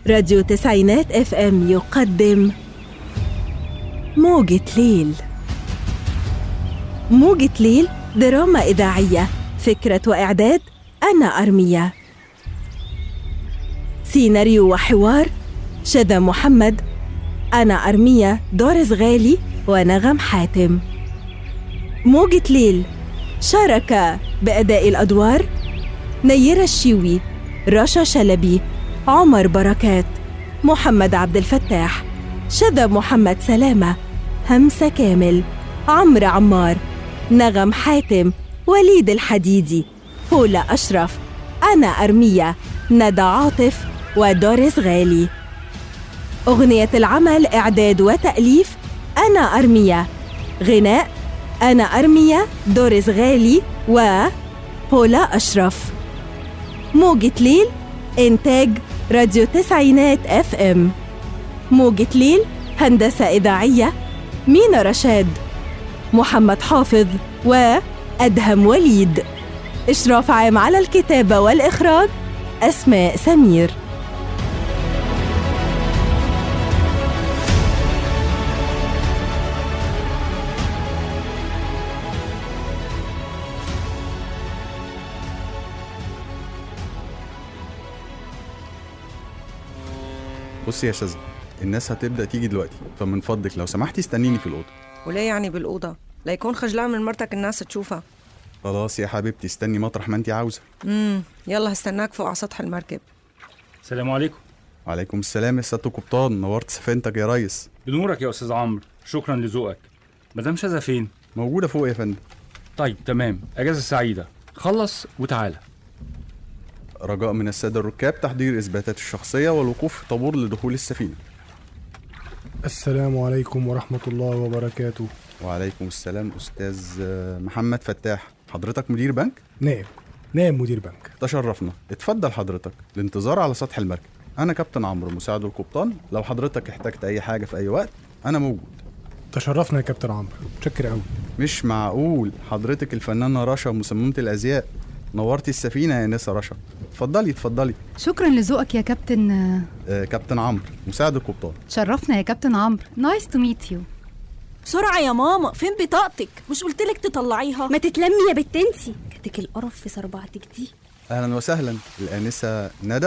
راديو تسعينات اف ام يقدم موجة ليل موجة ليل دراما إذاعية فكرة وإعداد أنا أرمية سيناريو وحوار شذا محمد أنا أرمية دورز غالي ونغم حاتم موجة ليل شارك بأداء الأدوار نيرة الشيوي رشا شلبي عمر بركات محمد عبد الفتاح شذا محمد سلامة همسة كامل عمرو عمار نغم حاتم وليد الحديدي هولا أشرف أنا أرمية ندى عاطف ودوريس غالي أغنية العمل إعداد وتأليف أنا أرمية غناء أنا أرمية دوريس غالي و بولا أشرف موجة ليل إنتاج راديو تسعينات اف ام موجة ليل هندسة إذاعية مينا رشاد محمد حافظ وأدهم وليد إشراف عام على الكتابة والإخراج أسماء سمير بصي يا شاذة الناس هتبدأ تيجي دلوقتي فمن فضلك لو سمحتي استنيني في الأوضة وليه يعني بالأوضة؟ ليكون خجلان من مرتك الناس تشوفها خلاص يا حبيبتي استني مطرح ما انت عاوزة امم يلا هستناك فوق على سطح المركب السلام عليكم وعليكم السلام يا سيادة قبطان نورت سفينتك يا ريس بنورك يا استاذ عمرو شكرا لذوقك مدام شاذة فين موجودة فوق يا فندم طيب تمام اجازه سعيده خلص وتعالى رجاء من السادة الركاب تحضير إثباتات الشخصية والوقوف في طابور لدخول السفينة السلام عليكم ورحمة الله وبركاته وعليكم السلام أستاذ آه، محمد فتاح حضرتك مدير بنك؟ نائب نائب مدير بنك تشرفنا اتفضل حضرتك الانتظار على سطح المركب أنا كابتن عمرو مساعد القبطان لو حضرتك احتجت أي حاجة في أي وقت أنا موجود تشرفنا يا كابتن عمرو متشكر قوي مش معقول حضرتك الفنانة رشا مصممة الأزياء نورتي السفينة يا نسا رشا اتفضلي اتفضلي شكرا لذوقك يا كابتن آه كابتن عمرو مساعد القبطان شرفنا يا كابتن عمرو نايس تو ميت يو بسرعة يا ماما فين بطاقتك مش قلتلك تطلعيها ما تتلمي يا بت انتي كاتك القرف في صربعتك دي أهلا وسهلا الآنسة ندى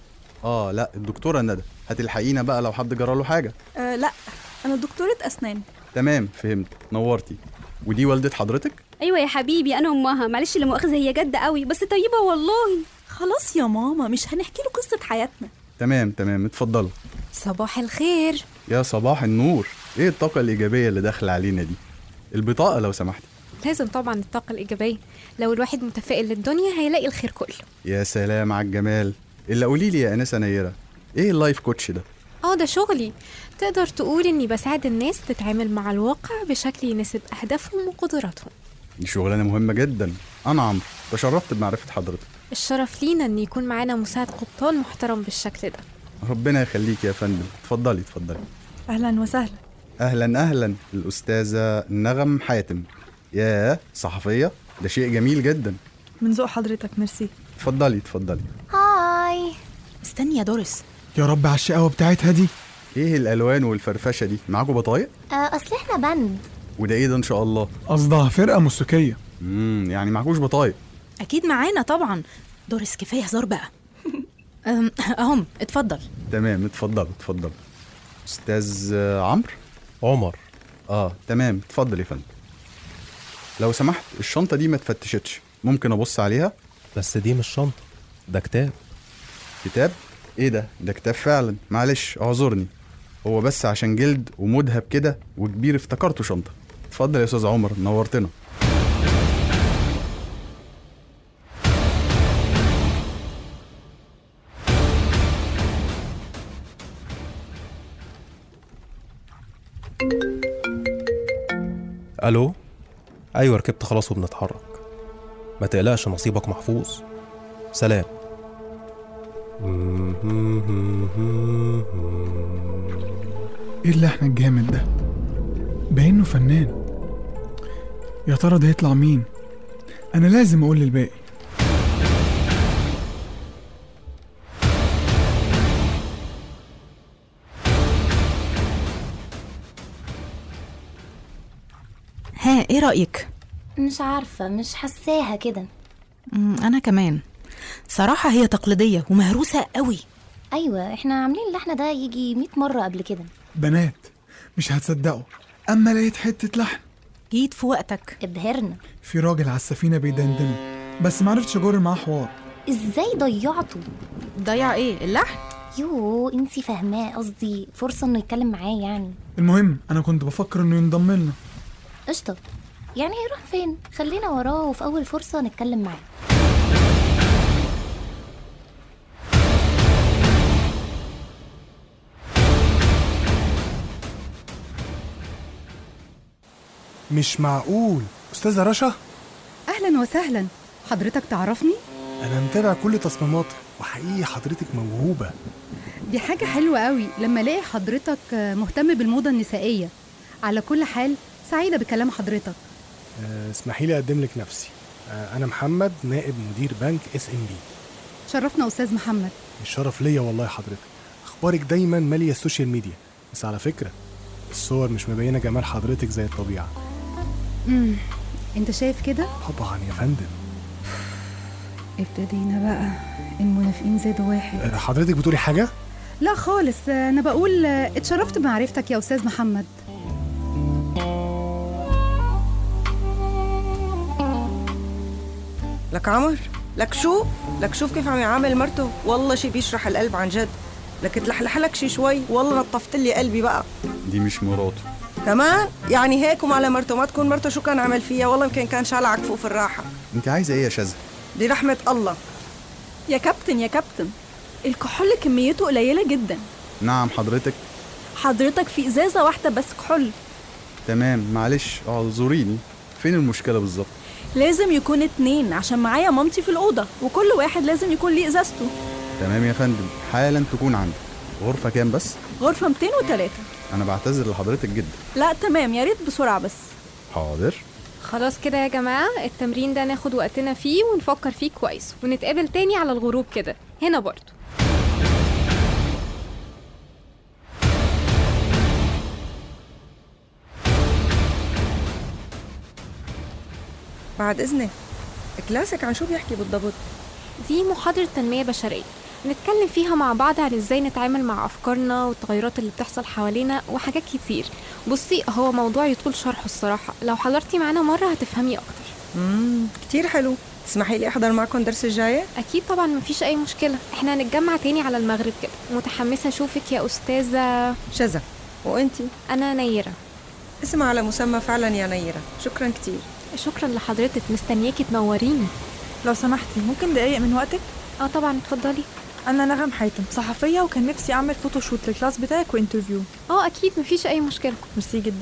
آه لا الدكتورة ندى هتلحقينا بقى لو حد جراله حاجة آه لا أنا دكتورة أسنان تمام فهمت نورتي ودي والدة حضرتك ايوه يا حبيبي انا امها معلش لا مؤاخذه هي جد قوي بس طيبه والله خلاص يا ماما مش هنحكي له قصة حياتنا تمام تمام اتفضلوا صباح الخير يا صباح النور ايه الطاقة الإيجابية اللي داخلة علينا دي البطاقة لو سمحتي لازم طبعا الطاقة الإيجابية لو الواحد متفائل للدنيا هيلاقي الخير كله يا سلام على الجمال إلا قولي لي يا أنسة نيرة ايه اللايف كوتش ده اه ده شغلي تقدر تقول اني بساعد الناس تتعامل مع الواقع بشكل يناسب اهدافهم وقدراتهم دي شغلانة مهمة جدا أنا عمرو تشرفت بمعرفة حضرتك الشرف لينا ان يكون معانا مساعد قبطان محترم بالشكل ده ربنا يخليك يا فندم اتفضلي اتفضلي أهلا وسهلا أهلا أهلا الأستاذة نغم حاتم يا صحفية ده شيء جميل جدا من ذوق حضرتك ميرسي اتفضلي اتفضلي هاي استني يا دورس يا رب على الشقاوة بتاعتها دي ايه الألوان والفرفشة دي معاكوا بطايق آه اصل احنا بند وده ايه ده إن شاء الله قصدها فرقة موسيقية امم يعني معكوش بطايق أكيد معانا طبعا دورس كفاية هزار بقى أم، أهم اتفضل تمام اتفضلوا اتفضلوا أستاذ آه، عمرو عمر اه تمام اتفضل يا فندم لو سمحت الشنطة دي ما اتفتشتش ممكن أبص عليها بس دي مش شنطة ده كتاب كتاب ايه ده ده كتاب فعلا معلش اعذرني هو بس عشان جلد ومذهب كده وكبير افتكرته شنطة اتفضل يا أستاذ عمر نورتنا الو ايوه ركبت خلاص وبنتحرك ما تقلقش نصيبك محفوظ سلام ايه اللحن الجامد ده باينه فنان يا ترى ده يطلع مين انا لازم اقول للباقي ها ايه رايك مش عارفة مش حساها كده مم، انا كمان صراحه هي تقليديه ومهروسه قوي أيوة احنا عاملين اللحن ده يجي 100 مرة قبل كده بنات مش هتصدقوا اما لقيت حته لحن جيت في وقتك ابهرنا في راجل على السفينه بيدندن بس معرفتش اجر معاه حوار ازاي ضيعته ضيع ايه اللحن يو انتي فاهماه قصدي فرصة انه يتكلم معاه يعني المهم انا كنت بفكر انه ينضم لنا قشطة يعني هيروح فين خلينا وراه وفي أول فرصة نتكلم معاه مش معقول أستاذة رشا اهلا وسهلا حضرتك تعرفني أنا متابع كل تصميماتك وحقيقي حضرتك موهوبة دي حاجه حلوه قوي لما الاقي حضرتك آه، مهتم بالموضه النسائيه على كل حال سعيده بكلام حضرتك آه، اسمحي لي أقدم لك نفسي آه، أنا محمد نائب مدير بنك اس ام بي شرفنا استاذ محمد الشرف ليا والله حضرتك أخبارك دايما مالية السوشيال ميديا بس على فكرة الصور مش مبينة جمال حضرتك زي الطبيعة امم انت شايف كده طبعا يا فندم ابتدينا بقى المنافقين زادوا واحد آه، حضرتك بتقولي حاجة؟ لا خالص آه، انا بقول آه، اتشرفت بمعرفتك يا استاذ محمد لك عمر لك شوف لك شوف كيف عم يعامل مرته والله شي بيشرح القلب عن جد لك تلحلح لك شي شوي والله نطفت لي قلبي بقى دي مش مراته كمان يعني هيك وما مرته ما تكون مرته شو كان عمل فيها والله يمكن كان شالها عكفوف الراحه انت عايزه ايه يا شاذة دي رحمه الله يا كابتن يا كابتن الكحول كميته قليلة جدا نعم حضرتك حضرتك في إزازة واحدة بس كحول تمام معلش اعذريني فين المشكله بالظبط لازم يكون اتنين عشان معايا مامتي في الأوضة وكل واحد لازم يكون ليه إزازته تمام يا فندم حالا تكون عندك غرفه كام بس غرفة 203 انا بعتذر لحضرتك جدا لا تمام يا ريت بسرعة بس حاضر خلاص كده يا جماعة التمرين ده ناخد وقتنا فيه ونفكر فيه كويس ونتقابل تاني على الغروب كده هنا برضو بعد اذنك كلاسك عن شو بيحكي بالضبط دي محاضرة تنمية بشرية نتكلم فيها مع بعض عن ازاي نتعامل مع افكارنا والتغيرات اللي بتحصل حوالينا وحاجات كتير بصي هو موضوع يطول شرحه الصراحة لو حضرتي معانا مرة هتفهمي اكتر امم كتير حلو تسمحي لي احضر معكم درس الجاية اكيد طبعا مفيش اي مشكلة احنا هنتجمع تاني على المغرب كده متحمسة اشوفك يا استاذة شذا وانتي انا نيرة اسم على مسمى فعلا يا نيرة شكرا كتير شكرا لحضرتك مستنياكي تنوريني لو سمحتي ممكن دقايق من وقتك؟ اه طبعا اتفضلي انا نغم حاتم صحفيه وكان نفسي اعمل فوتوشوت للكلاس بتاعك وانترفيو اه اكيد مفيش اي مشكله ميرسي جدا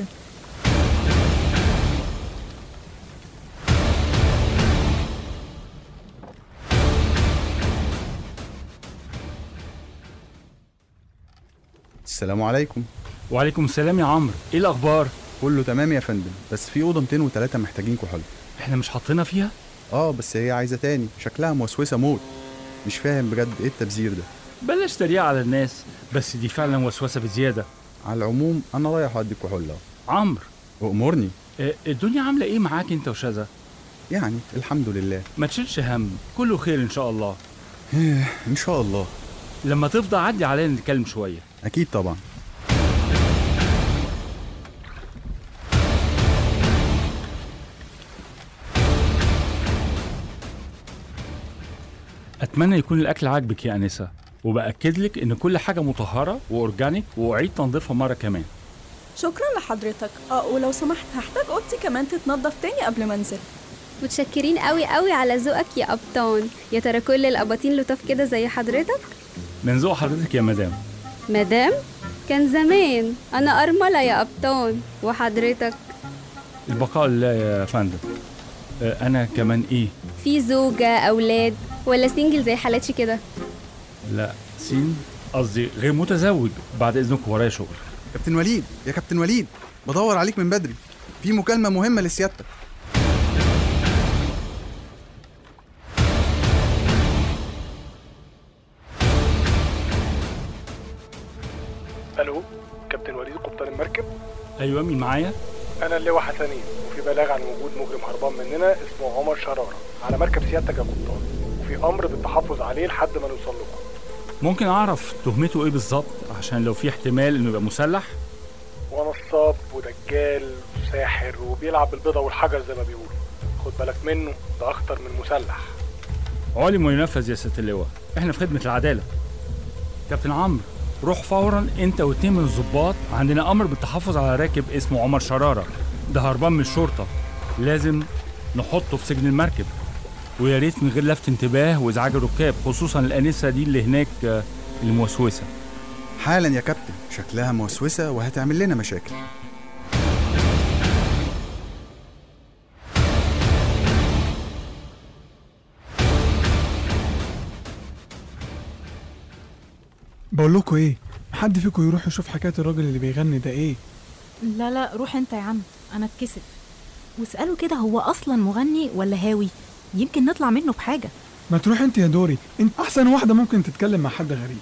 السلام عليكم وعليكم السلام يا عمرو ايه الاخبار كله تمام يا فندم بس في اوضه 203 محتاجين كحول احنا مش حاطينها فيها اه بس هي عايزه تاني شكلها موسوسه موت مش فاهم بجد ايه التبذير ده بلاش تريقة على الناس بس دي فعلا وسوسه بزياده على العموم انا رايح اودي كحول اهو عمرو وامرني آه، الدنيا عامله ايه معاك انت وشذا يعني الحمد لله ما تشيلش هم كله خير ان شاء الله ان شاء الله لما تفضى عدي علينا نتكلم شويه اكيد طبعا اتمنى يكون الاكل عاجبك يا انسه وباكد لك ان كل حاجه مطهره واورجانيك واعيد تنظيفها مره كمان شكرا لحضرتك اه ولو سمحت هحتاج اوضتي كمان تتنضف تاني قبل ما انزل متشكرين قوي قوي على ذوقك يا ابطان يا ترى كل الاباطين لطاف كده زي حضرتك من ذوق حضرتك يا مدام مدام كان زمان انا ارمله يا ابطان وحضرتك البقاء لله يا فندم آه، انا كمان ايه في زوجه اولاد ولا سنجل زي حالاتي كده لا سين قصدي غير متزوج بعد اذنكم ورايا شغل كابتن وليد يا كابتن وليد بدور عليك من بدري في مكالمه مهمه لسيادتك الو كابتن وليد قبطان المركب ايوه مين معايا انا اللواء حسنين وفي بلاغ عن وجود مجرم هربان مننا اسمه عمر شراره على مركب سيادتك يا قبطان وفي امر بالتحفظ عليه لحد ما نوصل لكم ممكن اعرف تهمته ايه بالظبط عشان لو في احتمال انه يبقى مسلح ونصاب ودجال وساحر وبيلعب بالبيضه والحجر زي ما بيقولوا خد بالك منه ده اخطر من مسلح علم وينفذ يا سياده اللواء احنا في خدمه العداله كابتن عمرو روح فورا انت واتنين من الضباط عندنا امر بالتحفظ على راكب اسمه عمر شراره ده هربان من الشرطه لازم نحطه في سجن المركب ويا ريت من غير لفت انتباه وازعاج الركاب خصوصا الانسه دي اللي هناك آه، الموسوسه حالا يا كابتن شكلها موسوسة وهتعمل لنا مشاكل بقول لكم ايه حد فيكم يروح يشوف حكايه الراجل اللي بيغني ده ايه لا لا روح انت يا عم انا اتكسف واسأله كده هو اصلا مغني ولا هاوي يمكن نطلع منه بحاجة ما تروح انت يا دوري انت احسن واحده ممكن تتكلم مع حد غريب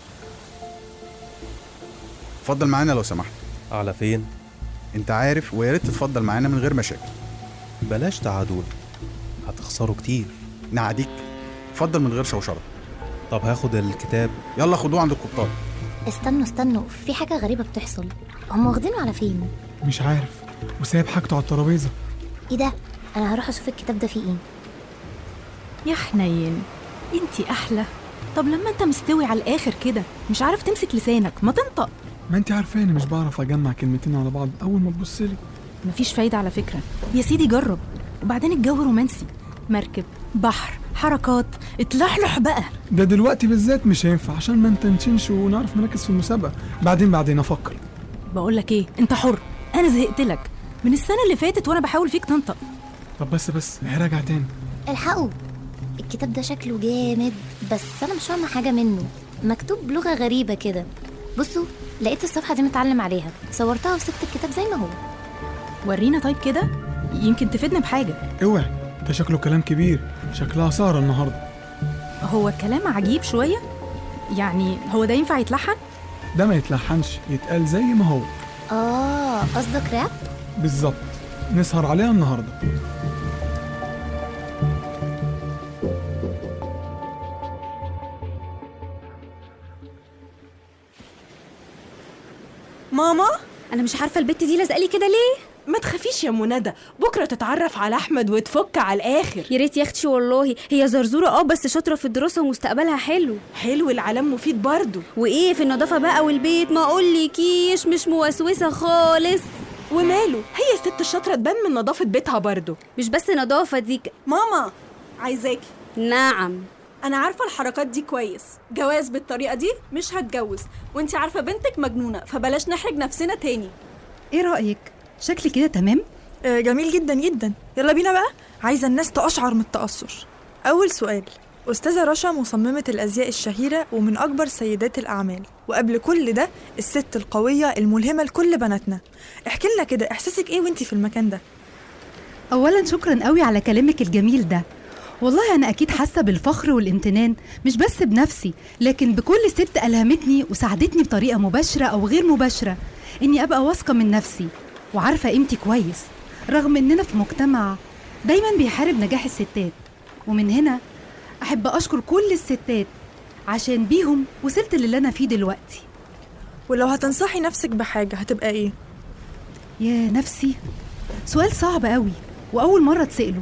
اتفضل معانا لو سمحت على فين انت عارف ويا ريت تتفضل معانا من غير مشاكل بلاش تعادل هتخسروا كتير نعديك اتفضل من غير شوشرة طب هاخد الكتاب يلا خدوه عند القبطان استنوا استنوا في حاجة غريبة بتحصل هم واخدينه على فين مش عارف وسايب حاجته على الترابيزه ايه ده انا هروح اشوف الكتاب ده فيه ايه يا حنين انتي احلى طب لما انت مستوي على الاخر كده مش عارف تمسك لسانك ما تنطق ما انت عارفاني مش بعرف اجمع كلمتين على بعض اول ما تبص لي مفيش فايدة على فكرة يا سيدي جرب وبعدين الجو رومانسي مركب بحر حركات اتلحلح بقى ده دلوقتي بالذات مش هينفع عشان ما نتنشنش ونعرف نركز في المسابقه بعدين بعدين افكر بقول لك ايه انت حر انا زهقت لك من السنة اللي فاتت وانا بحاول فيك تنطق طب بس بس راجع تاني الحقوا الكتاب ده شكله جامد بس انا مش فاهمه حاجه منه مكتوب بلغه غريبه كده بصوا لقيت الصفحه دي متعلم عليها صورتها وسبت الكتاب زي ما هو ورينا طيب كده يمكن تفيدنا بحاجة اوعي ده شكله كلام كبير شكلها سهرة النهارده هو كلام عجيب شوية يعني هو ده ينفع يتلحن ده ما يتلحنش يتقال زي ما هو اه قصدك راب بالظبط نسهر عليها النهارده ماما انا مش عارفه البت دي لازقالي كده ليه ما تخافيش يا منى بكره تتعرف على احمد وتفك على الاخر يا ريت يا اختي والله هي زرزوره اه بس شاطره في الدراسه ومستقبلها حلو حلو العالم مفيد برضه وايه في النظافه بقى والبيت ما اقولكيش مش موسوسه خالص وماله هي الست الشاطره تبان من نظافه بيتها برضه مش بس نظافه دي ك- ماما عايزاكي نعم انا عارفه الحركات دي كويس جواز بالطريقه دي مش هتجوز وانتي عارفه بنتك مجنونه فبلاش نحرج نفسنا تاني ايه رايك شكلي كده تمام آه، جميل جدا جدا يلا بينا بقى عايزه الناس تقشعر من التأثر أول سؤال أستاذة رشا مصممة الأزياء الشهيرة ومن أكبر سيدات الأعمال وقبل كل ده الست القوية الملهمة لكل بناتنا احكي لنا كده إحساسك إيه وإنتي في المكان ده اولا شكرا قوي على كلامك الجميل ده والله انا اكيد حاسه بالفخر والامتنان مش بس بنفسي لكن بكل ست الهمتني وساعدتني بطريقه مباشره او غير مباشره اني ابقى واثقه من نفسي وعارفه قيمتي كويس رغم اننا في مجتمع دايما بيحارب نجاح الستات ومن هنا احب اشكر كل الستات عشان بيهم وصلت للي انا فيه دلوقتي ولو هتنصحي نفسك بحاجة هتبقى إيه؟ يا نفسي سؤال صعب قوي واول مره تساله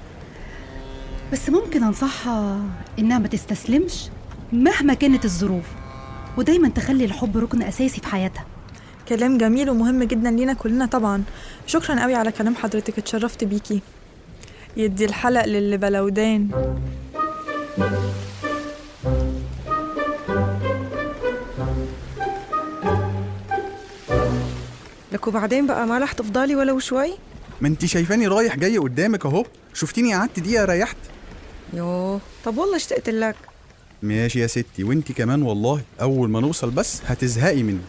بس ممكن انصحها انها ما تستسلمش مهما كانت الظروف ودايما تخلي الحب ركن اساسي في حياتها كلام جميل ومهم جدا لينا كلنا طبعا شكرا قوي على كلام حضرتك اتشرفت بيكي يدي الحلق للي بلودان لك وبعدين بقى ما رح تفضلي ولو شوي ما انت شايفاني رايح جاي قدامك اهو شفتيني قعدت دقيقه ريحت يوه طب والله اشتقت لك ماشي يا ستي وانت كمان والله اول ما نوصل بس هتزهقي مني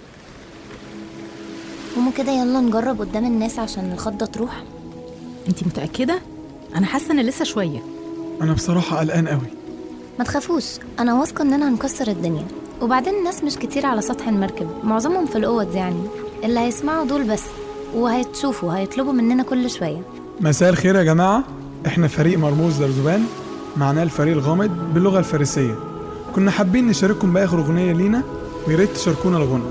قوموا كده يلا نجرب قدام الناس عشان الخضه تروح انت متأكدة؟ انا حاسة ان لسه شوية انا بصراحه قلقان قوي ما تخافوش انا واثقه اننا هنكسر الدنيا وبعدين الناس مش كتير على سطح المركب معظمهم في الاوض يعني اللي هيسمعوا دول بس وهتشوفوا هيطلبوا مننا كل شوية مساء الخير يا جماعة احنا فريق مرموز درزبان معناه الفريق الغامض باللغة الفارسية كنا حابين نشارككم بآخر أغنية لينا وياريت تشاركونا الغنى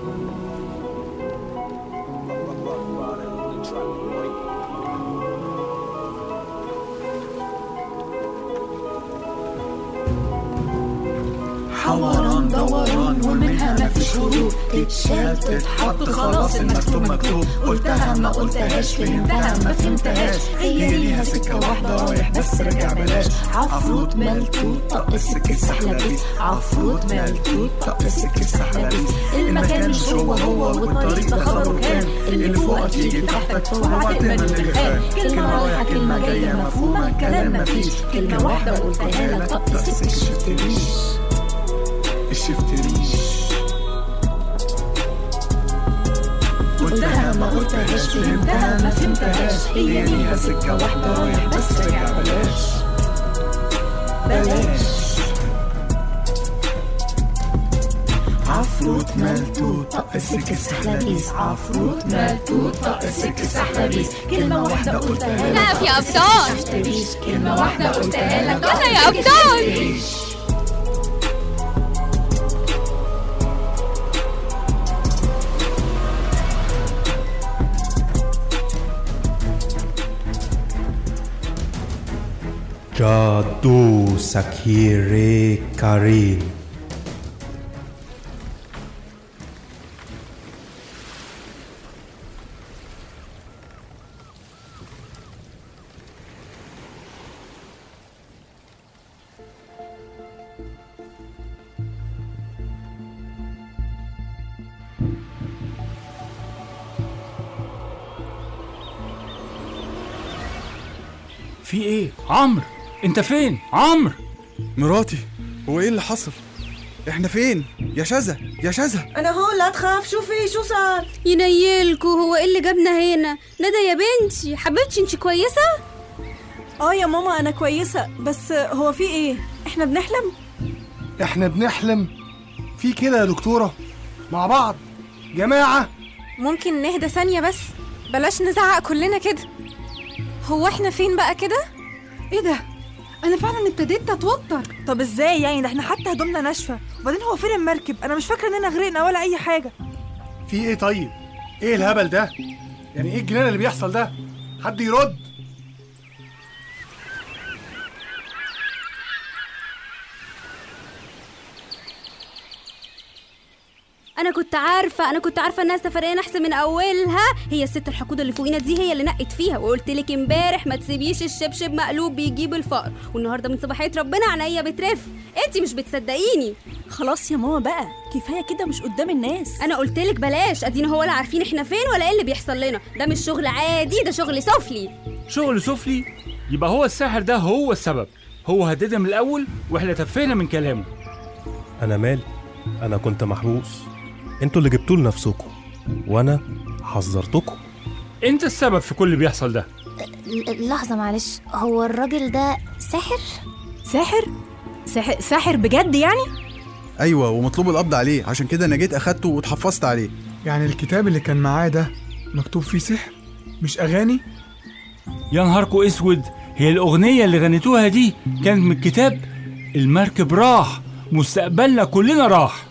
حوران دوران ومنها مفيش هروب تتشال تتحط خلاص المكتوب مكتوب قلتها ما قلتهاش فهمتها ما فهمتهاش هي ليها سكة واحدة رايح بس راجع بلاش عفروت ملتوت طق السكة سحلبيس عفروت ملتوت طق السكة سحلبيس المكان مش هو هو والطريق ده خبره كان اللي فوقك يجي تحتك اوعى تأمن للغان كلمة رايحة كلمة جاية مفهومة كلام مفيش كلمة واحدة قلتها لك طق السكة شفتنيش الشفتريش قلتها ما قلتهاش فهمتها ما فهمتهاش هي ليها سكة واحدة رايح بس راجع بلاش بلاش عفروت ملتوت طق السكة سحلبيس عفروت ملتوت طق السكة سحلبيس كلمة واحدة قلتها لك لا يا أبطال. شفتريش كلمة واحدة قلتها لك لا يا أبطال. شفتريش. جادو سکیر کارین في ايه عمرو انت فين عمرو مراتي هو ايه اللي حصل احنا فين يا شذا يا شذا انا هون لا تخاف شوفي شو صار ينيلكوا هو ايه اللي جابنا هنا ندى يا بنتي حبيبتي انت كويسه اه يا ماما انا كويسه بس هو في ايه احنا بنحلم احنا بنحلم في كده يا دكتورة مع بعض جماعة ممكن نهدى ثانية بس بلاش نزعق كلنا كده هو احنا فين بقى كده؟ ايه ده؟ انا فعلا ابتديت اتوتر طب ازاي يعني ده احنا حتى هدومنا ناشفه وبعدين هو فين المركب انا مش فاكره اننا غرقنا ولا اي حاجه في ايه طيب ايه الهبل ده يعني ايه الجنان اللي بيحصل ده حد يرد انا كنت عارفه انا كنت عارفه انها سفريه احسن من اولها هي الست الحقوده اللي فوقينا دي هي اللي نقت فيها وقلت لك امبارح ما تسيبيش الشبشب مقلوب بيجيب الفقر والنهارده من صباحيه ربنا عينيا بترف انت مش بتصدقيني خلاص يا ماما بقى كفايه كده مش قدام الناس انا قلت لك بلاش ادينا هو ولا عارفين احنا فين ولا ايه اللي بيحصل لنا ده مش شغل عادي ده شغل سفلي شغل سفلي يبقى هو الساحر ده هو السبب هو هددنا من الاول واحنا تفينا من كلامه انا مالي انا كنت محبوس انتوا اللي جبتوه لنفسكم وانا حذرتكم انت السبب في كل اللي بيحصل ده ل- لحظة معلش هو الراجل ده ساحر؟ ساحر؟ ساحر, ساحر بجد يعني؟ ايوه ومطلوب القبض عليه عشان كده انا جيت اخدته واتحفظت عليه يعني الكتاب اللي كان معاه ده مكتوب فيه سحر مش أغاني يا نهاركو اسود هي الاغنيه اللي غنيتوها دي كانت من الكتاب المركب راح مستقبلنا كلنا راح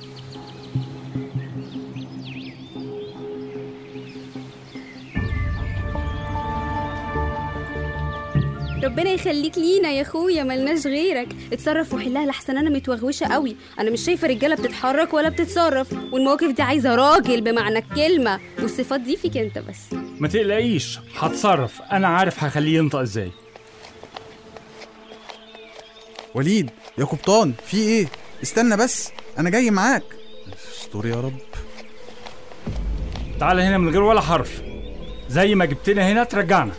ربنا يخليك لينا يا اخويا ملناش غيرك اتصرف وحلها لحسن انا متوغوشه قوي انا مش شايفه رجاله بتتحرك ولا بتتصرف والمواقف دي عايزه راجل بمعنى الكلمه والصفات دي فيك انت بس ما تقلقيش هتصرف انا عارف هخليه ينطق ازاي وليد يا قبطان في ايه استنى بس انا جاي معاك استر يا رب تعال هنا من غير ولا حرف زي ما جبتنا هنا ترجعنا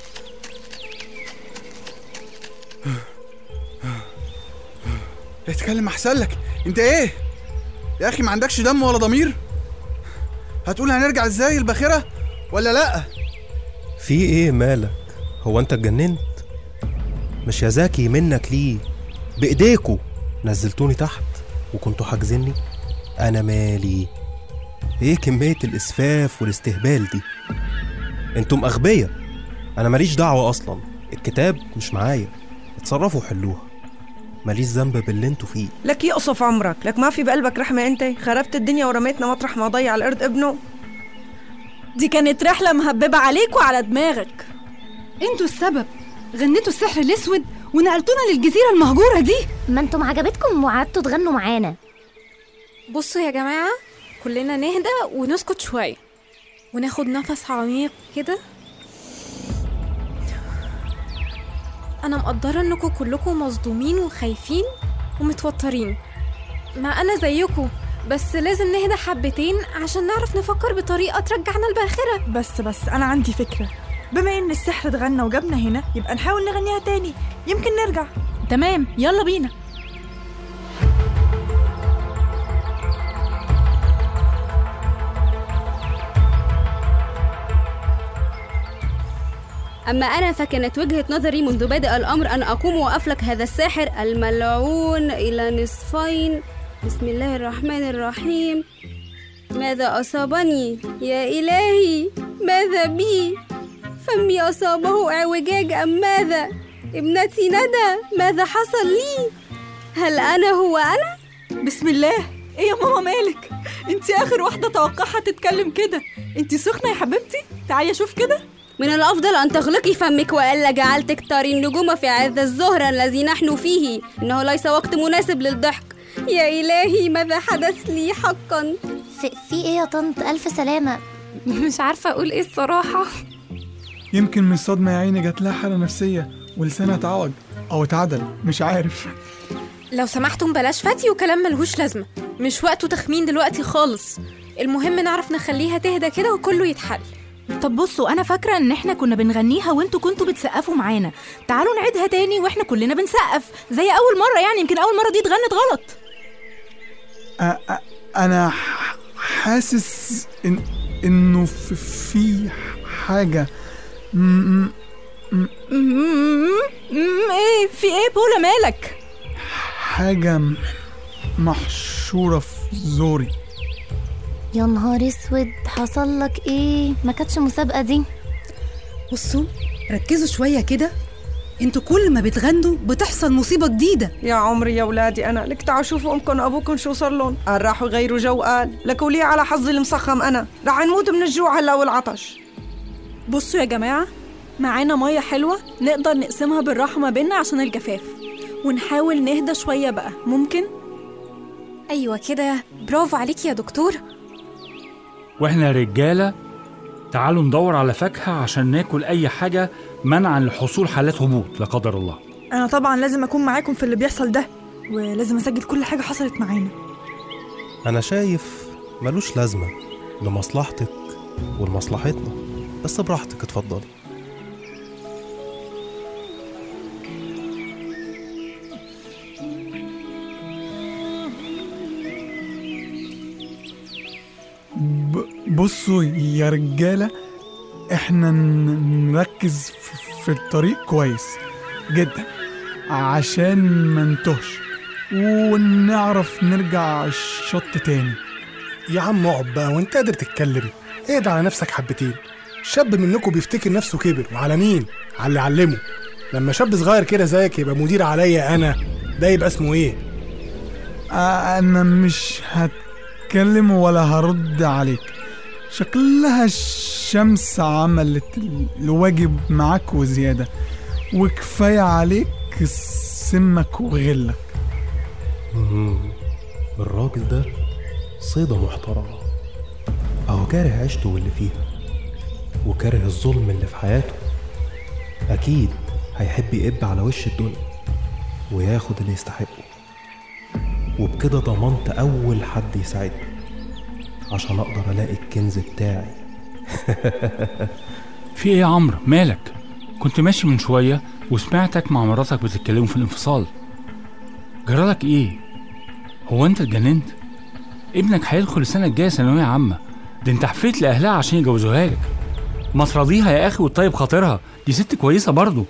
اتكلم احسن لك انت ايه يا اخي ما عندكش دم ولا ضمير هتقول هنرجع ازاي الباخره ولا لا في ايه مالك هو انت اتجننت مش يا زكي منك ليه بايديكوا نزلتوني تحت وكنتوا حاجزيني انا مالي ايه كميه الاسفاف والاستهبال دي انتم اغبياء انا ماليش دعوه اصلا الكتاب مش معايا اتصرفوا وحلوها ماليش ذنب باللي انتوا فيه لك يقصف عمرك لك ما في بقلبك رحمة انت خربت الدنيا ورميتنا مطرح ما ضيع الارض ابنه دي كانت رحلة مهببة عليك وعلى دماغك انتوا السبب غنيتوا السحر الاسود ونقلتونا للجزيرة المهجورة دي ما انتم عجبتكم وقعدتوا تغنوا معانا بصوا يا جماعة كلنا نهدى ونسكت شوية وناخد نفس عميق كده أنا مقدرة إنكم كلكم مصدومين وخايفين ومتوترين ما أنا زيكم بس لازم نهدى حبتين عشان نعرف نفكر بطريقة ترجعنا الباخرة بس بس أنا عندي فكرة بما إن السحر اتغنى وجابنا هنا يبقى نحاول نغنيها تاني يمكن نرجع تمام يلا بينا أما أنا فكانت وجهة نظري منذ بدء الأمر أن أقوم وأفلك هذا الساحر الملعون إلى نصفين بسم الله الرحمن الرحيم ماذا أصابني يا إلهي ماذا بي فمي أصابه اعوجاج أم ماذا ابنتي ندى ماذا حصل لي هل أنا هو أنا بسم الله ايه يا ماما مالك انت اخر واحدة توقعها تتكلم كده انت سخنة يا حبيبتي تعالي اشوف كده من الأفضل أن تغلقي فمك وإلا جعلتك تري النجوم في عز الظهر الذي نحن فيه إنه ليس وقت مناسب للضحك يا إلهي ماذا حدث لي حقا في, في ايه يا طنط الف سلامه مش عارفة أقول إيه الصراحة يمكن من الصدمة يا عيني جات لها حالة نفسية ولسانها اتعوج أو اتعدل مش عارف لو سمحتم بلاش فتي وكلام ملهوش لازمة مش وقته تخمين دلوقتي خالص المهم نعرف نخليها تهدى كده وكله يتحل طب بصوا انا فاكره ان احنا كنا بنغنيها وانتوا كنتوا بتسقفوا معانا تعالوا نعيدها تاني واحنا كلنا بنسقف زي اول مره يعني يمكن اول مره دي اتغنت غلط أ- أ- أنا ح- حاسس إن إنه في, في حاجة م- م- م- أمم، ايه في ايه بولا مالك حاجة م- محشورة في زوري يا نهار اسود حصل لك ايه ما كانتش مسابقه دي بصوا ركزوا شوية كده انتوا كل ما بتغنوا بتحصل مصيبة جديدة يا عمري يا ولادي انا لك تعالوا شوفوا امكم وابوكم شو صار لهم قال راحوا يغيروا جو قال لك ولي على حظي المسخم انا رح نموت من الجوع هلا والعطش بصوا يا جماعة معانا مية حلوة نقدر نقسمها بالراحة ما بينا عشان الجفاف ونحاول نهدى شوية بقى ممكن؟ أيوة كده برافو عليك يا دكتور واحنا رجالة تعالوا ندور على فاكهة عشان ناكل أي حاجة منعا لحصول حالات هبوط لا قدر الله أنا طبعا لازم أكون معاكم في اللي بيحصل ده ولازم أسجل كل حاجة حصلت معانا انا شايف ملوش لازمه لمصلحتك ولمصلحتنا بس براحتك اتفضلي ب- بصوا يا رجالة احنا ن- نركز في- في الطريق كويس جدا عشان ما نتوهش ونعرف نرجع الشط تاني يا عم اقعد بقى وانت قادر تتكلم اهدى على نفسك حبتين شاب منكم بيفتكر نفسه كبر وعلى مين على اللي علمه لما شاب صغير كده زيك يبقى مدير عليا انا ده يبقى اسمه ايه انا مش هتكلم ولا هرد عليك شكلها الشمس عملت الواجب معاك وزيادة وكفاية عليك سمك وغلك مم. الراجل ده صيدة محترمة أهو كاره عيشته واللي فيها وكاره الظلم اللي في حياته أكيد هيحب يقب على وش الدنيا وياخد اللي يستحقه وبكده ضمنت أول حد يساعدني عشان أقدر ألاقي الكنز بتاعي في ايه يا عمرو مالك كنت ماشي من شوية وسمعتك مع مراتك بتتكلموا في الانفصال جرالك ايه هو انت اتجننت ابنك هيدخل السنة الجاية ثانوية عامة ده انت حفيت لأهلها عشان يجوزوها لك ما تراضيها يا أخي وتطيب خاطرها دي ست كويسة برضو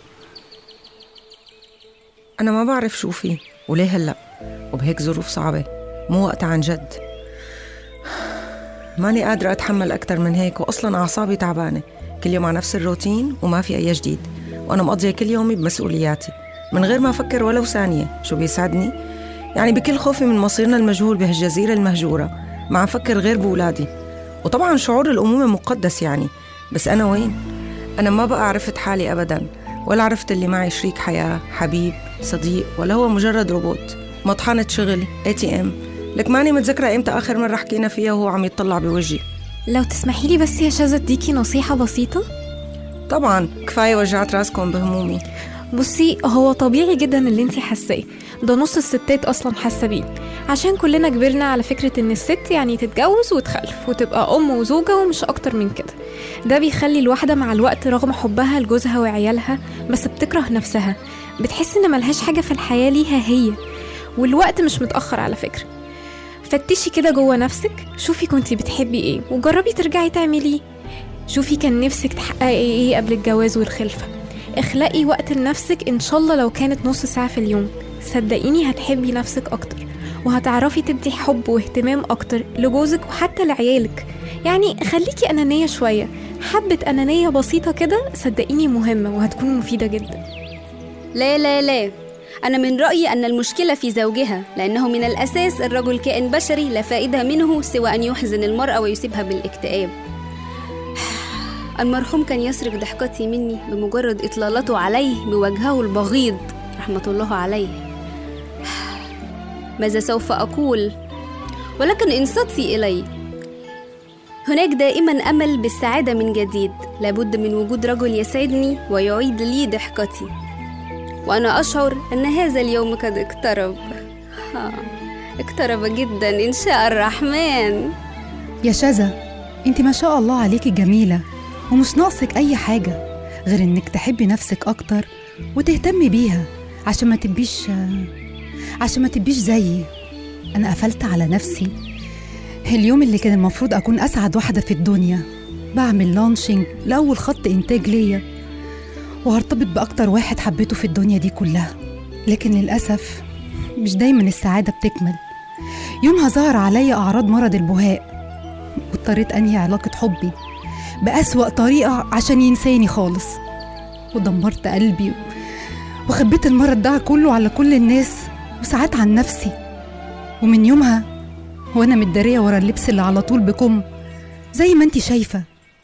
أنا ما بعرف شو فيه وليه هلأ وبهيك ظروف صعبة مو وقت عن جد ماني قادرة أتحمل أكتر من هيك وأصلا أعصابي تعبانة كل يوم على نفس الروتين وما في أي جديد وأنا مقضية كل يومي بمسؤولياتي من غير ما أفكر ولو ثانية شو بيسعدني؟ يعني بكل خوفي من مصيرنا المجهول بهالجزيرة المهجورة ما عم فكر غير بولادي وطبعا شعور الأمومة مقدس يعني بس أنا وين؟ أنا ما بقى عرفت حالي أبدا ولا عرفت اللي معي شريك حياة حبيب صديق ولا هو مجرد روبوت مطحنة شغل اي تي ام لك ماني متذكرة امتى آخر مرة حكينا فيها وهو عم يطلع بوجهي لو تسمحي لي بس يا شذا اديكي نصيحة بسيطة طبعا كفاية وجعت راسكم بهمومي بصي هو طبيعي جدا اللي انتي حاساه ده نص الستات اصلا حاسه بيه عشان كلنا كبرنا على فكره ان الست يعني تتجوز وتخلف وتبقى ام وزوجه ومش اكتر من كده ده بيخلي الواحده مع الوقت رغم حبها لجوزها وعيالها بس بتكره نفسها بتحس ان ملهاش حاجه في الحياه ليها هي والوقت مش متاخر على فكره فتشي كده جوه نفسك شوفي كنتي بتحبي ايه وجربي ترجعي تعمليه شوفي كان نفسك تحققي ايه قبل الجواز والخلفه اخلقي وقت لنفسك ان شاء الله لو كانت نص ساعه في اليوم صدقيني هتحبي نفسك اكتر وهتعرفي تدي حب واهتمام اكتر لجوزك وحتى لعيالك يعني خليكي انانيه شويه حبه انانيه بسيطه كده صدقيني مهمه وهتكون مفيده جدا لا لا لا أنا من رأيي أن المشكلة في زوجها لأنه من الأساس الرجل كائن بشري لا فائدة منه سوى أن يحزن المرأة ويصيبها بالاكتئاب المرحوم كان يسرق ضحكتي مني بمجرد إطلالته عليه بوجهه البغيض رحمة الله عليه ماذا سوف أقول ولكن انصتي إلي هناك دائما أمل بالسعادة من جديد لابد من وجود رجل يسعدني ويعيد لي ضحكتي وأنا أشعر أن هذا اليوم قد اقترب ها اقترب جدا إن شاء الرحمن يا شذا انت ما شاء الله عليكي جميلة ومش ناقصك أي حاجة غير إنك تحبي نفسك أكتر وتهتمي بيها عشان ما تبقيش عشان ما تبقيش زيي أنا قفلت على نفسي اليوم اللي كان المفروض أكون أسعد واحدة في الدنيا بعمل لانشنج لأول خط إنتاج ليا وهرتبط بأكتر واحد حبيته في الدنيا دي كلها لكن للأسف مش دايما السعادة بتكمل يومها ظهر عليا أعراض مرض البهاء واضطريت أنهي علاقة حبي بأسوأ طريقة عشان ينساني خالص ودمرت قلبي وخبيت المرض ده كله على كل الناس وساعات عن نفسي ومن يومها وأنا متدارية ورا اللبس اللي على طول بكم زي ما انتي شايفة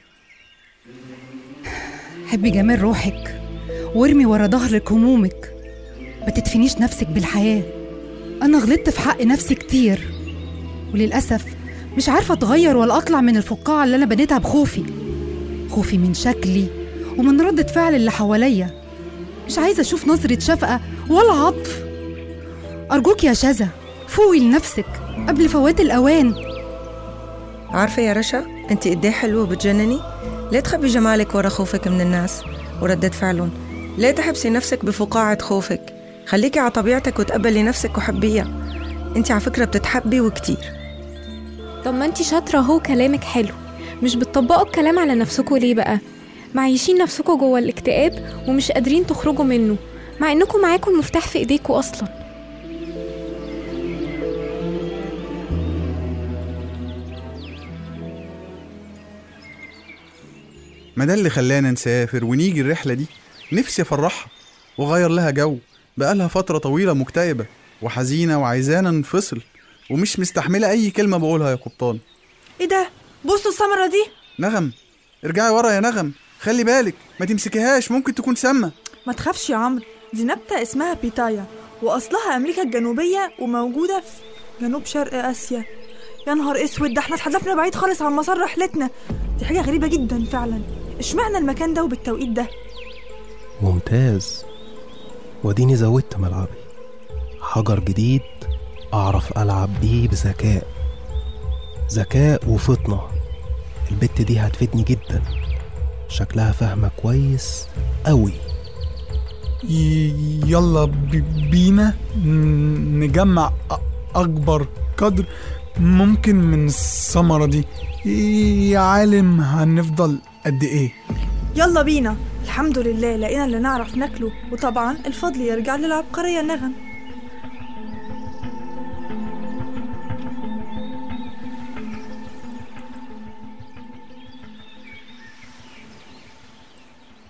حبي جمال روحك وارمي ورا ظهرك همومك ما تدفنيش نفسك بالحياة أنا غلطت في حق نفسي كتير وللأسف مش عارفة أتغير ولا أطلع من الفقاعة اللي أنا بنيتها بخوفي خوفي من شكلي ومن ردة فعل اللي حواليا مش عايزة أشوف نظرة شفقة ولا عطف أرجوك يا شذا فوقي لنفسك قبل فوات الأوان عارفة يا رشا أنت قديه حلوة بتجنني ليه تخبي جمالك ورا خوفك من الناس وردة فعلهم ليه تحبسي نفسك بفقاعة خوفك خليكي على طبيعتك وتقبلي نفسك وحبيها انت على فكرة بتتحبي وكتير طب ما انتي شاطرة اهو كلامك حلو مش بتطبقوا الكلام على نفسكوا ليه بقى معيشين نفسكوا جوه الاكتئاب ومش قادرين تخرجوا منه مع انكم معاكم المفتاح في ايديكوا اصلا ما ده اللي خلانا نسافر ونيجي الرحلة دي نفسي أفرحها وغير لها جو بقالها فترة طويلة مكتئبة وحزينة وعايزانا ننفصل ومش مستحملة أي كلمة بقولها يا قبطان ايه ده بصوا السمرة دي نغم ارجعي ورا يا نغم خلي بالك ما تمسكيهاش ممكن تكون سامة ما تخافش يا عمرو دي نبتة اسمها بيتايا وأصلها أمريكا الجنوبية وموجودة في جنوب شرق آسيا يا نهار اسود ده احنا اتحذفنا بعيد خالص عن مسار رحلتنا دي حاجة غريبة جدا فعلا اشمعنى المكان ده وبالتوقيت ده ممتاز وديني زودت ملعبي حجر جديد أعرف ألعب بيه بذكاء ذكاء وفطنة البت دي هتفيدني جدا شكلها فاهمة كويس أوي ي- يلا بي- بينا ن- نجمع أ- أكبر قدر ممكن من الثمرة دي يا عالم هنفضل قد إيه يلا بينا الحمد لله لقينا اللي نعرف ناكله وطبعا الفضل يرجع للعبقرية نغم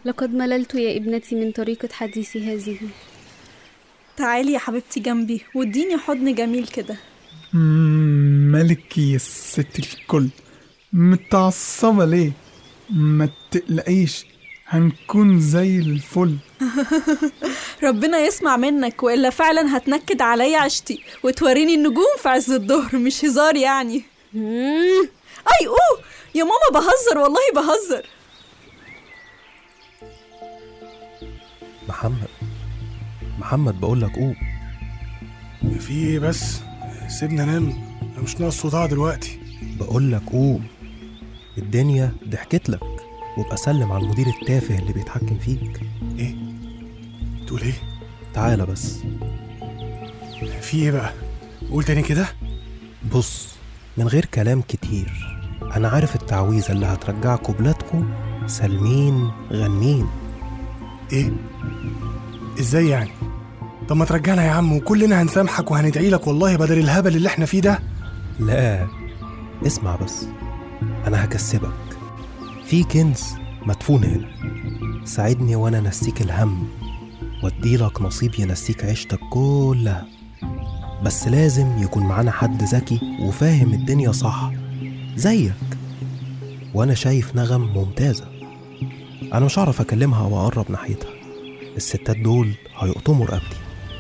لقد مللت يا ابنتي من طريقة حديثي هذه تعالي يا حبيبتي جنبي واديني حضن جميل كده مم، مالك يا ست الكل متعصبة ليه ما تقلقيش هنكون زي الفل ربنا يسمع منك والا فعلا هتنكد عليا عشتي وتوريني النجوم في عز الظهر مش هزار يعني اي اوه يا ماما بهزر والله بهزر محمد محمد بقول لك قوم في ايه بس سيبنا نام أنا مش ناقص صداع دلوقتي بقول لك قوم الدنيا ضحكت لك وابقى سلم على المدير التافه اللي بيتحكم فيك ايه تقول ايه تعالى بس في ايه بقى قول تاني كده بص من غير كلام كتير انا عارف التعويذه اللي هترجعكوا بلادكم سالمين غانمين ايه ازاي يعني طب ما ترجعنا يا عم وكلنا هنسامحك وهندعي لك والله بدل الهبل اللي احنا فيه ده لا اسمع بس انا هكسبك في كنز مدفون هنا ساعدني وانا انسيك الهم واديلك نصيب ينسيك عيشتك كلها بس لازم يكون معانا حد ذكي وفاهم الدنيا صح زيك وانا شايف نغم ممتازة انا مش هعرف اكلمها او اقرب ناحيتها الستات دول هيقطموا رقبتي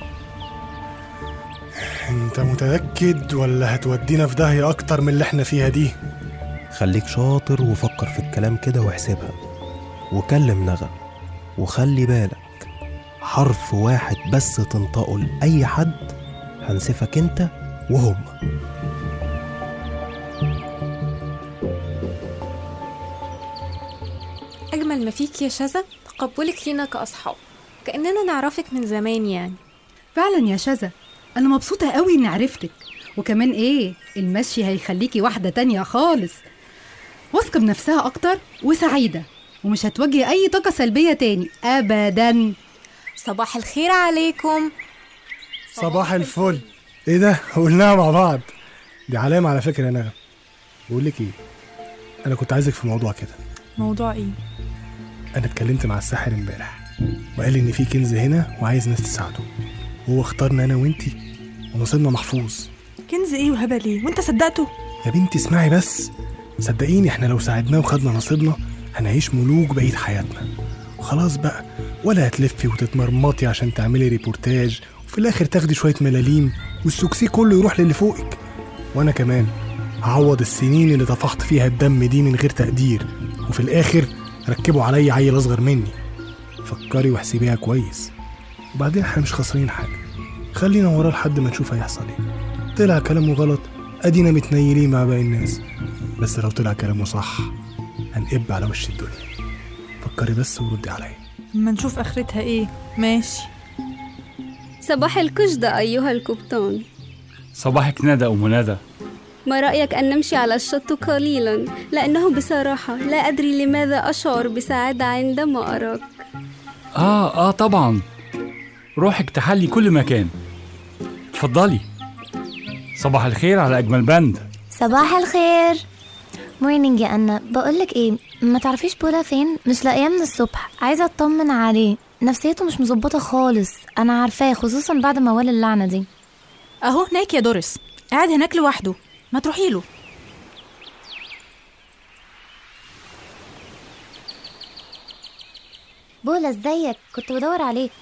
انت متأكد ولا هتودينا في داهية اكتر من اللي احنا فيها دي خليك شاطر وفكر في الكلام كده واحسبها وكلم نغم وخلي بالك حرف واحد بس تنطقه لأي حد هنسفك انت وهم أجمل ما فيك يا شذا تقبلك لينا كأصحاب كأننا نعرفك من زمان يعني فعلا يا شذا انا مبسوطه قوي اني عرفتك وكمان ايه المشي هيخليكي واحده تانية خالص واثقه بنفسها اكتر وسعيده ومش هتواجهي اي طاقه سلبيه تاني ابدا صباح الخير عليكم صباح الفل ايه ده قلناها مع بعض دي علامة على فكرة يا نغم بقول لك ايه انا كنت عايزك في موضوع كده موضوع ايه انا اتكلمت مع الساحر امبارح وقال ان في كنز هنا وعايز ناس تساعده وهو اختارنا انا وانتي ونصيبنا محفوظ كنز ايه وهبل ايه وانت صدقته يا بنتي اسمعي بس صدقيني احنا لو ساعدناه وخدنا نصيبنا هنعيش ملوك بقية حياتنا وخلاص بقى ولا هتلفي وتتمرمطي عشان تعملي ريبورتاج وفي الاخر تاخدي شوية ملاليم والسوكسي كله يروح للي فوقك وانا كمان هعوض السنين اللي طفحت فيها الدم دي من غير تقدير وفي الاخر ركبوا عليا عيل اصغر مني فكري واحسبيها كويس وبعدين احنا مش خسرين حاجة خلينا وراه لحد ما نشوف هيحصل ايه طلع كلامه غلط ادينا متنيلين مع باقي الناس بس لو طلع كلامه صح هنقب على وش الدنيا فكري بس وردي عليا اما نشوف اخرتها ايه ماشي صباح الكشدة أيها القبطان صباحك ندى أم ندى ما رأيك أن نمشي على الشط قليلا لأنه بصراحة لا أدري لماذا أشعر بسعادة عندما أراك آه آه طبعا روحك تحلي كل مكان اتفضلي صباح الخير على أجمل بند صباح الخير مورنينج يا أنا بقولك إيه ما تعرفيش بولا فين مش لاقياه من الصبح عايزة أطمن عليه نفسيته مش مظبطة خالص أنا عارفاه خصوصا بعد موال اللعنة دي اهو هناك يا دوريس قاعد هناك لوحده ما تروحي له بولا ازيك كنت بدور عليك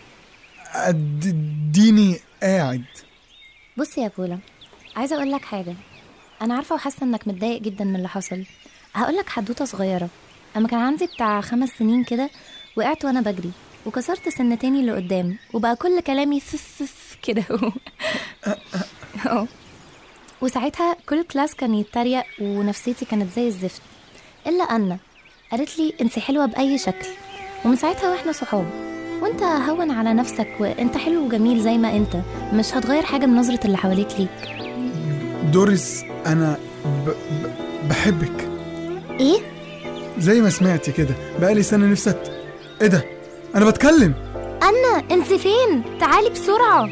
اديني قاعد بص يا بولا عايزة أقول لك حاجة أنا عارفة وحاسة إنك متضايق جدا من اللي حصل هقول لك حدوتة صغيرة أما كان عندي بتاع خمس سنين كده وقعت وأنا بجري وكسرت سنتين اللي قدام وبقى كل كلامي فف فف كده أهو. وساعتها كل كلاس كان يتريق ونفسيتي كانت زي الزفت إلا أنا قالت لي أنت حلوة بأي شكل ومن ساعتها وإحنا صحاب وانت هون على نفسك وانت حلو وجميل زي ما انت مش هتغير حاجة من نظرة اللي حواليك ليك دوريس انا ب... ب... بحبك ايه؟ زي ما سمعتي كده بقالي سنة نفسي أت... ايه ده انا بتكلم أنا انت فين؟ تعالي بسرعة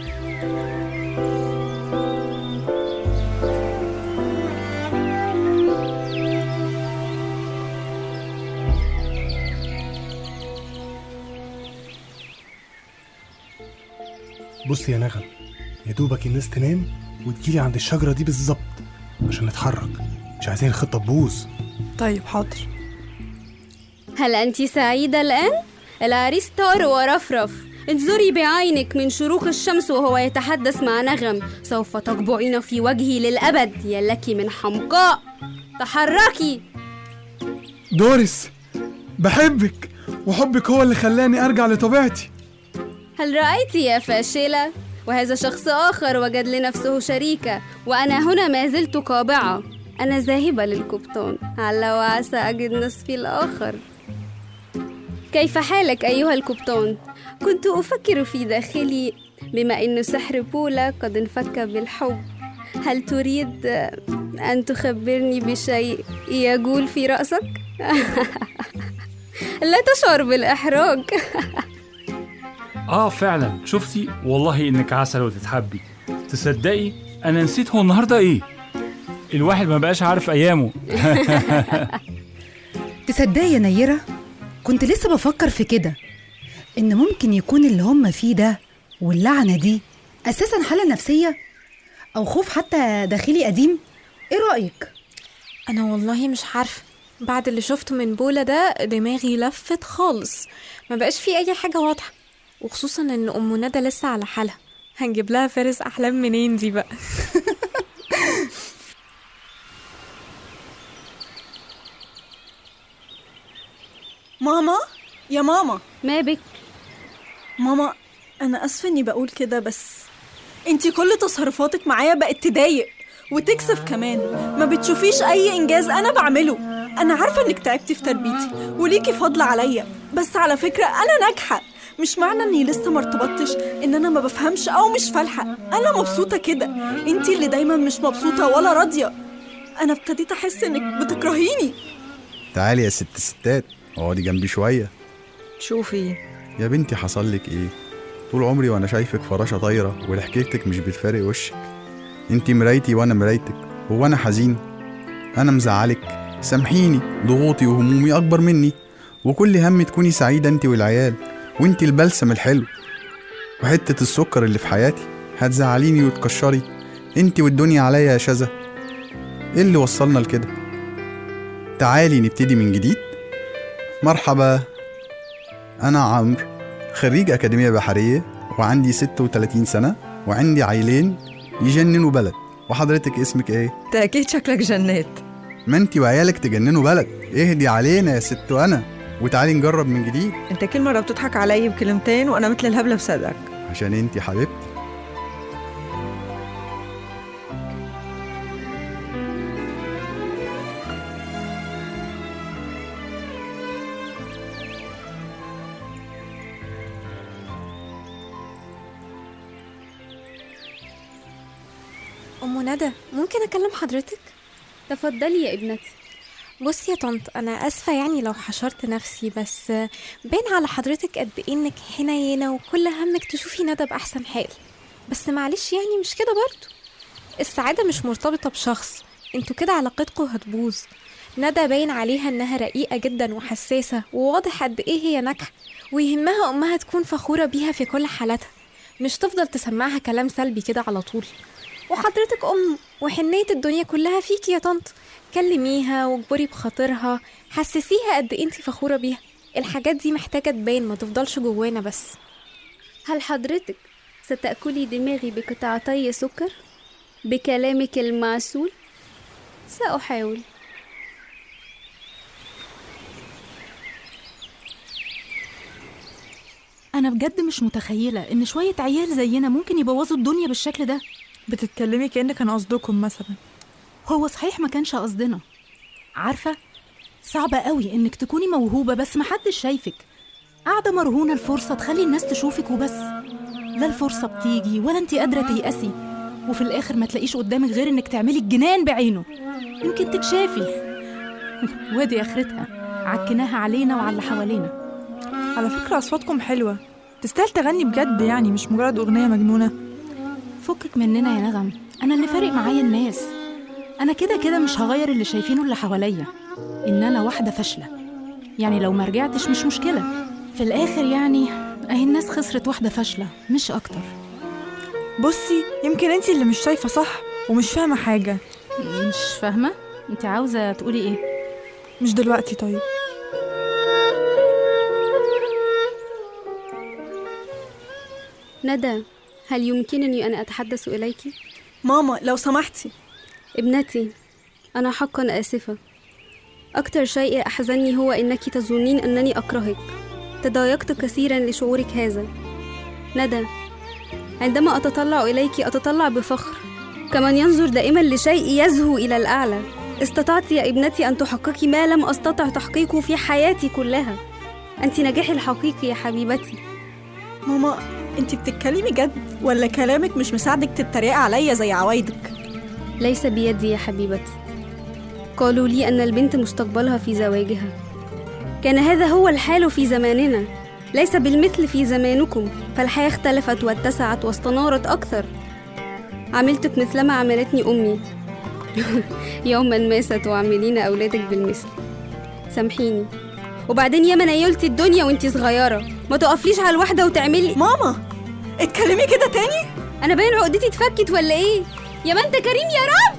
بص يا نغم يا دوبك الناس تنام وتجيلي عند الشجرة دي بالظبط عشان نتحرك مش عايزين الخطة تبوظ طيب حاضر هل أنت سعيدة الآن؟ العريس طار ورفرف انظري بعينك من شروق الشمس وهو يتحدث مع نغم سوف تقبعين في وجهي للأبد يا لك من حمقاء تحركي دوريس بحبك وحبك هو اللي خلاني ارجع لطبيعتي هل رأيت يا فاشلة؟ وهذا شخص آخر وجد لنفسه شريكة وأنا هنا ما زلت قابعة أنا ذاهبة للقبطان على وعسى أجد نصفي الآخر كيف حالك أيها القبطان؟ كنت أفكر في داخلي بما أن سحر بولا قد انفك بالحب هل تريد أن تخبرني بشيء يجول في رأسك؟ لا تشعر بالإحراج اه فعلا شفتي والله انك عسل وتتحبي تصدقي انا نسيت هو النهارده ايه الواحد ما بقاش عارف ايامه تصدقي يا نيرة كنت لسه بفكر في كده إن ممكن يكون اللي هم فيه ده واللعنة دي أساسا حالة نفسية أو خوف حتى داخلي قديم إيه رأيك؟ انا والله مش عارفه بعد اللي شفته من بولا ده دماغي لفت خالص ما بقاش في اي حاجه واضحه وخصوصا ان ام ندى لسه على حالها هنجيب لها فارس احلام منين دي بقى ماما يا ماما ما بك ماما انا اسفه اني بقول كده بس انتي كل تصرفاتك معايا بقت تضايق وتكسف كمان ما بتشوفيش اي انجاز انا بعمله انا عارفه انك تعبتي في تربيتي وليكي فضل عليا بس على فكره انا ناجحه مش معنى اني لسه ما ارتبطتش ان انا ما بفهمش او مش فالحه انا مبسوطه كده انتي اللي دايما مش مبسوطه ولا راضيه انا ابتديت احس انك بتكرهيني تعالي يا ست ستات اقعدي جنبي شوية شوفي يا بنتي حصل لك ايه طول عمري وانا شايفك فراشة طايرة وضحكتك مش بتفارق وشك انتي مرايتي وانا مرايتك هو انا حزين انا مزعلك سامحيني ضغوطي وهمومي اكبر مني وكل هم تكوني سعيدة انتي والعيال وانتي البلسم الحلو وحتة السكر اللي في حياتي هتزعليني وتكشري انتي والدنيا عليا يا شذا ايه اللي وصلنا لكده تعالي نبتدي من جديد مرحبا أنا عمرو خريج أكاديمية بحرية وعندي 36 سنة وعندي عيلين يجننوا بلد وحضرتك اسمك ايه؟ انت اكيد شكلك جنات ما انتي وعيالك تجننوا بلد اهدي علينا يا ست وانا وتعالي نجرب من جديد انت كل مره بتضحك علي بكلمتين وانا مثل الهبله بصدقك عشان انتي حبيبتي ام ندى ممكن اكلم حضرتك تفضلي يا ابنتي بصي يا طنط انا اسفه يعني لو حشرت نفسي بس باين على حضرتك قد ايه انك حنينه وكل همك تشوفي ندى باحسن حال بس معلش يعني مش كده برضو السعاده مش مرتبطه بشخص انتوا كده علاقتكم هتبوظ ندى باين عليها انها رقيقه جدا وحساسه وواضح قد ايه هي ناجحه ويهمها امها تكون فخوره بيها في كل حالاتها مش تفضل تسمعها كلام سلبي كده على طول وحضرتك ام وحنيه الدنيا كلها فيكي يا طنط كلميها واجبري بخاطرها حسسيها قد ايه انتي فخوره بيها الحاجات دي محتاجه تبان ما تفضلش جوانا بس هل حضرتك ستأكلي دماغي بقطعتي سكر؟ بكلامك المعسول؟ سأحاول أنا بجد مش متخيلة إن شوية عيال زينا ممكن يبوظوا الدنيا بالشكل ده بتتكلمي كأن كان قصدكم مثلا هو صحيح ما كانش قصدنا عارفة صعبة قوي إنك تكوني موهوبة بس محدش شايفك قاعدة مرهونة الفرصة تخلي الناس تشوفك وبس لا الفرصة بتيجي ولا انت قادرة تيأسي وفي الآخر ما تلاقيش قدامك غير إنك تعملي الجنان بعينه يمكن تكشافي وادي آخرتها عكناها علينا وعلى اللي حوالينا على فكرة أصواتكم حلوة تستاهل تغني بجد يعني مش مجرد أغنية مجنونة فكك مننا يا نغم أنا اللي فارق معايا الناس أنا كده كده مش هغير اللي شايفينه اللي حواليا إن أنا واحدة فاشلة يعني لو ما رجعتش مش مشكلة في الآخر يعني أهي الناس خسرت واحدة فاشلة مش أكتر بصي يمكن انتي اللي مش شايفة صح ومش فاهمة حاجة مش فاهمة انت عاوزة تقولي ايه مش دلوقتي طيب ندى هل يمكنني أن أتحدث إليك؟ ماما لو سمحتي ابنتي أنا حقا آسفة أكتر شيء أحزنني هو أنك تظنين أنني أكرهك تضايقت كثيرا لشعورك هذا ندى عندما أتطلع إليك أتطلع بفخر كمن ينظر دائما لشيء يزهو إلى الأعلى استطعت يا ابنتي أن تحققي ما لم أستطع تحقيقه في حياتي كلها أنت نجاحي الحقيقي يا حبيبتي ماما انت بتتكلمي جد ولا كلامك مش مساعدك تتريق عليا زي عوايدك ليس بيدي يا حبيبتي قالوا لي أن البنت مستقبلها في زواجها كان هذا هو الحال في زماننا ليس بالمثل في زمانكم فالحياة اختلفت واتسعت واستنارت أكثر عملتك مثلما عملتني أمي يوما ما ستعاملين أولادك بالمثل سامحيني وبعدين يا منيلتي الدنيا وانتي صغيرة ما تقفليش على الواحدة وتعملي ماما اتكلمي كده تاني أنا باين عقدتي اتفكت ولا إيه يا ما انت كريم يا رب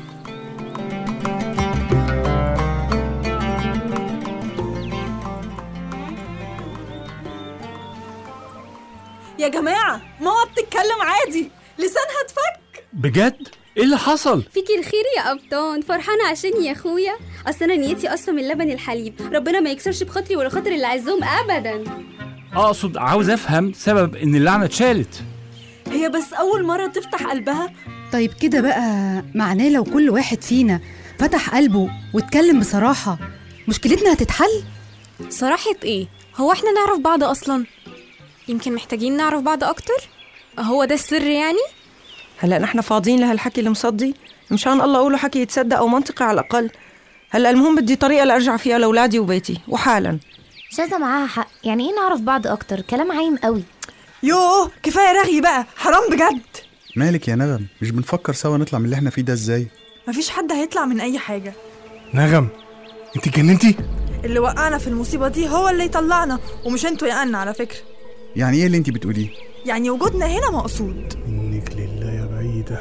يا جماعة ماما بتتكلم عادي لسانها اتفك بجد ايه اللي حصل فيكي الخير يا قبطان فرحانة عشان يا اخويا اصل انا نيتي اصلا من لبن الحليب ربنا ما يكسرش بخاطري ولا خاطر اللي عايزهم ابدا اقصد عاوز افهم سبب ان اللعنه اتشالت هي بس أول مرة تفتح قلبها طيب كده بقى معناه لو كل واحد فينا فتح قلبه واتكلم بصراحة مشكلتنا هتتحل صراحة ايه هو احنا نعرف بعض اصلا يمكن محتاجين نعرف بعض اكتر هو ده السر يعني هلا نحن فاضيين لهالحكي المصدي مشان الله اقوله حكي يتصدق او منطقي على الاقل هلا المهم بدي طريقه لارجع فيها لاولادي وبيتي وحالا شاذة معاها حق يعني ايه نعرف بعض اكتر كلام عايم قوي يوه كفاية رغي بقى حرام بجد مالك يا نغم مش بنفكر سوا نطلع من اللي احنا فيه ده ازاي مفيش حد هيطلع من أي حاجة نغم انت اتجننتي اللي وقعنا في المصيبة دي هو اللي يطلعنا ومش انتوا يا أنا على فكرة يعني ايه اللي انت بتقوليه يعني وجودنا هنا مقصود منك لله يا بعيدة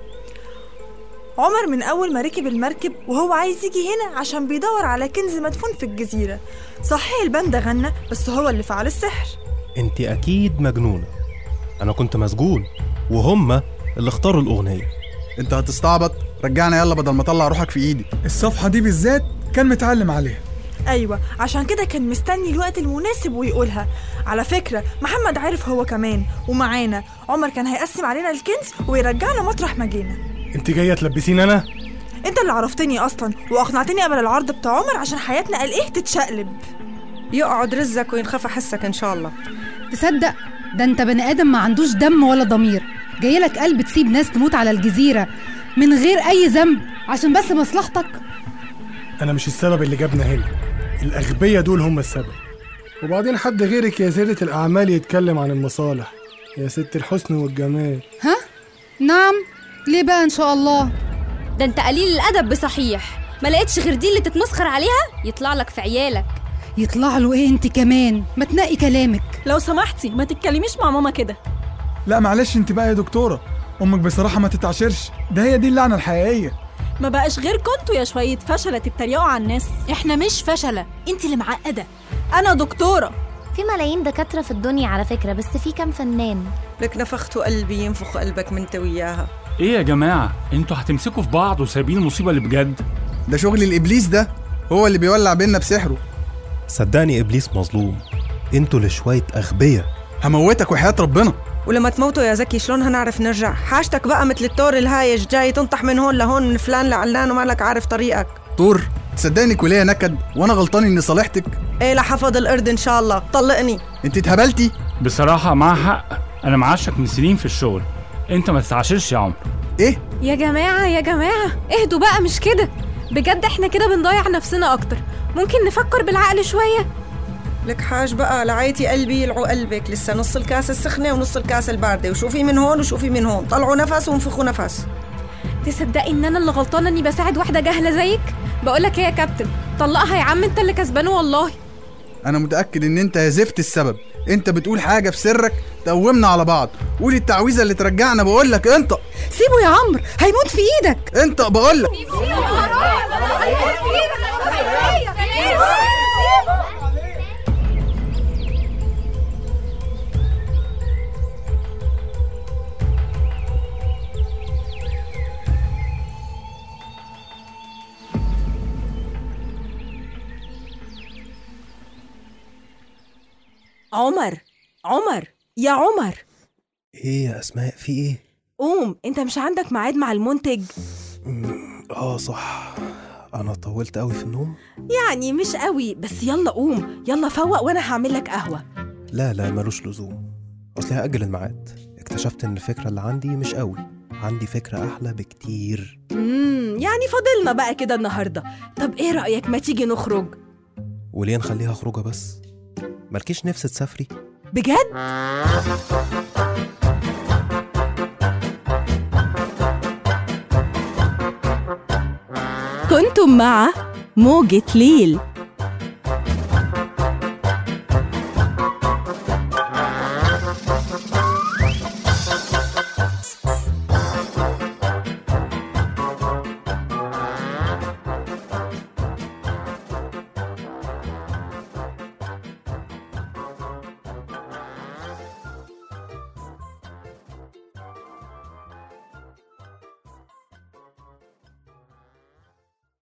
عمر من أول ما ركب المركب وهو عايز يجي هنا عشان بيدور على كنز مدفون في الجزيرة صحيح الباندا غنى بس هو اللي فعل السحر انت اكيد مجنونه انا كنت مسجون وهم اللي اختاروا الاغنيه انت هتستعبط رجعنا يلا بدل ما اطلع روحك في ايدي الصفحة دي بالذات كان متعلم عليها أيوة عشان كده كان مستني الوقت المناسب ويقولها على فكرة محمد عارف هو كمان ومعانا عمر كان هيقسم علينا الكنز ويرجعنا مطرح ما جينا انت جاية تلبسيني انا انت اللي عرفتني اصلا واقنعتني قبل العرض بتاع عمر عشان حياتنا قال ايه تتشقلب يقعد رزقك وينخفى حسك ان شاء الله تصدق ده انت بني ادم ما عندوش دم ولا ضمير جايلك قلب تسيب ناس تموت على الجزيرة من غير أي ذنب عشان بس مصلحتك انا مش السبب اللي جابنا هنا الاغبياء دول هم السبب وبعدين حد غيرك يا سيدة الاعمال يتكلم عن المصالح يا ست الحسن والجمال ها؟ نعم ليه بقى إن شاء الله ده انت قليل الادب بصحيح ما لقيتش غير دي اللي تتمسخر عليها يطلع لك في عيالك يطلع له ايه انت كمان ما تنقي كلامك لو سمحتي ما تتكلميش مع ماما كده لا معلش انت بقى يا دكتورة امك بصراحة ما تتعشرش ده هي دي اللعنة الحقيقية ما بقاش غير كنتوا يا شوية فشلة تتريقوا على الناس احنا مش فشلة انت اللي معقدة أنا دكتورة في ملايين دكاترة في الدنيا على فكرة بس في كام فنان لك نفخت قلبي ينفخ قلبك من وياها ايه يا جماعه انتوا هتمسكوا في بعض وسايبين المصيبه اللي بجد ده شغل الابليس ده هو اللي بيولع بينا بسحره صدقني ابليس مظلوم انتوا اللي شويه اغبياء هموتك وحياة ربنا ولما تموتوا يا زكي شلون هنعرف نرجع حاجتك بقى مثل التور الهايج جاي تنطح من هون لهون من فلان لعلان ومالك عارف طريقك طور تصدقني كلية نكد وانا غلطان اني صالحتك ايه لحفظ القرد ان شاء الله طلقني انت اتهبلتي بصراحه معاها حق انا معاشك من سنين في الشغل انت ما تتعاشرش يا عمر ايه يا جماعة يا جماعة اهدوا بقى مش كده بجد احنا كده بنضيع نفسنا اكتر ممكن نفكر بالعقل شوية لك حاج بقى لعيتي قلبي يلعو قلبك لسه نص الكاس السخنة ونص الكاس الباردة وشوفي من هون وشوفي من هون طلعوا نفس وانفخوا نفس تصدقي ان انا اللي غلطانة اني بساعد واحدة جاهلة زيك بقولك ايه يا كابتن طلقها يا عم انت اللي كسبان والله انا متأكد ان انت يا زفت السبب انت بتقول حاجة في سرك تقومنا على بعض قولي التعويذه اللي ترجعنا بقول لك انت سيبه يا عمرو هيموت في ايدك انت بقول لك عمر عمر يا عمر ايه يا اسماء في ايه قوم انت مش عندك ميعاد مع المنتج اه صح انا طولت قوي في النوم يعني مش قوي بس يلا قوم يلا فوق وانا هعمل لك قهوه لا لا ملوش لزوم اصلي هاجل الميعاد اكتشفت ان الفكره اللي عندي مش قوي عندي فكره احلى بكتير امم يعني فاضلنا بقى كده النهارده طب ايه رايك ما تيجي نخرج وليه نخليها خروجه بس مالكيش نفس تسافري بجد كنتم مع موجة ليل